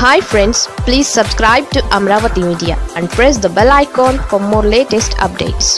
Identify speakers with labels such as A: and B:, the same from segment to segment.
A: hi friends please subscribe to Amaravati media and press the bell icon for more latest updates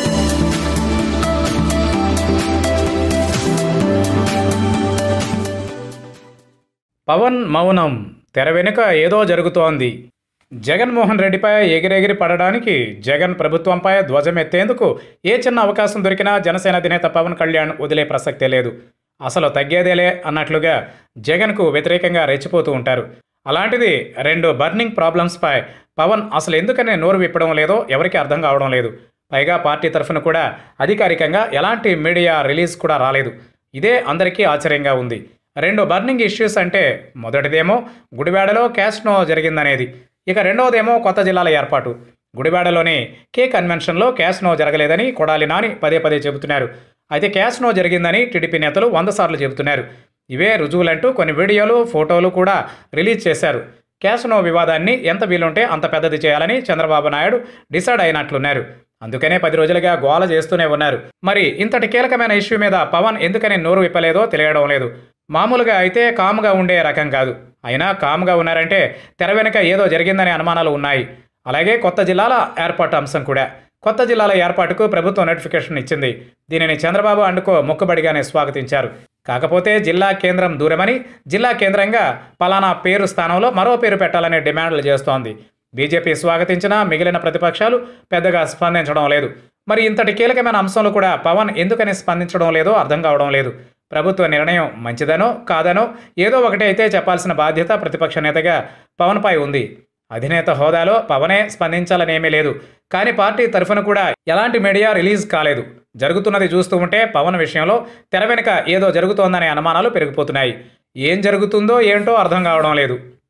B: Pawan మౌనం తెర వెనుక ఏదో జరుగుతోంది జగన్మోహన్ రెడ్డిపై ఎగిరెగిరి పడడానికి జగన్ ప్రభుత్వంపై ధ్వజమెత్తేందుకు ఏ చిన్న అవకాశం దొరికినా జనసేన అధినేత పవన్ కళ్యాణ్ వదిలే ప్రసక్తే లేదు అసలు తగ్గేదేలే అన్నట్లుగా జగన్కు వ్యతిరేకంగా రెచ్చిపోతూ ఉంటారు అలాంటిది రెండు బర్నింగ్ ప్రాబ్లమ్స్పై పవన్ అసలు ఎందుకని నోరు విప్పడం లేదో ఎవరికీ అర్థం కావడం లేదు పైగా పార్టీ తరఫున కూడా అధికారికంగా ఎలాంటి మీడియా రిలీజ్ కూడా రాలేదు ఇదే అందరికీ ఆశ్చర్యంగా ఉంది రెండు బర్నింగ్ ఇష్యూస్ అంటే మొదటిదేమో గుడివాడలో క్యాస్నో జరిగిందనేది ఇక రెండవదేమో కొత్త జిల్లాల ఏర్పాటు గుడివాడలోని కే కన్వెన్షన్లో క్యాస్నో జరగలేదని కొడాలి నాని పదే పదే చెబుతున్నారు అయితే క్యాస్నో జరిగిందని టీడీపీ నేతలు వంద సార్లు చెబుతున్నారు ఇవే రుజువులంటూ కొన్ని వీడియోలు ఫోటోలు కూడా రిలీజ్ చేశారు క్యాస్నో వివాదాన్ని ఎంత వీలుంటే అంత పెద్దది చేయాలని చంద్రబాబు నాయుడు డిసైడ్ అయినట్లున్నారు అందుకనే పది రోజులుగా గోల చేస్తూనే ఉన్నారు మరి ఇంతటి కీలకమైన ఇష్యూ మీద పవన్ ఎందుకని నోరు విప్పలేదో తెలియడం లేదు మామూలుగా అయితే కామ్గా ఉండే రకం కాదు అయినా కామ్గా ఉన్నారంటే తెర వెనుక ఏదో జరిగిందనే అనుమానాలు ఉన్నాయి అలాగే కొత్త జిల్లాల ఏర్పాటు అంశం కూడా కొత్త జిల్లాల ఏర్పాటుకు ప్రభుత్వం నోటిఫికేషన్ ఇచ్చింది దీనిని చంద్రబాబు అండుకో మొక్కుబడిగానే స్వాగతించారు కాకపోతే జిల్లా కేంద్రం దూరమని జిల్లా కేంద్రంగా పలానా పేరు స్థానంలో మరో పేరు పెట్టాలనే డిమాండ్లు చేస్తోంది బీజేపీ స్వాగతించినా మిగిలిన ప్రతిపక్షాలు పెద్దగా స్పందించడం లేదు మరి ఇంతటి కీలకమైన అంశంలో కూడా పవన్ ఎందుకని స్పందించడం లేదో అర్థం కావడం లేదు ప్రభుత్వ నిర్ణయం మంచిదనో కాదనో ఏదో ఒకటి అయితే చెప్పాల్సిన బాధ్యత ప్రతిపక్ష నేతగా పవన్పై ఉంది అధినేత హోదాలో పవనే స్పందించాలనేమీ లేదు కానీ పార్టీ తరఫున కూడా ఎలాంటి మీడియా రిలీజ్ కాలేదు జరుగుతున్నది చూస్తూ ఉంటే పవన్ విషయంలో తెర వెనుక ఏదో జరుగుతోందనే అనుమానాలు పెరిగిపోతున్నాయి ఏం జరుగుతుందో ఏంటో అర్థం కావడం లేదు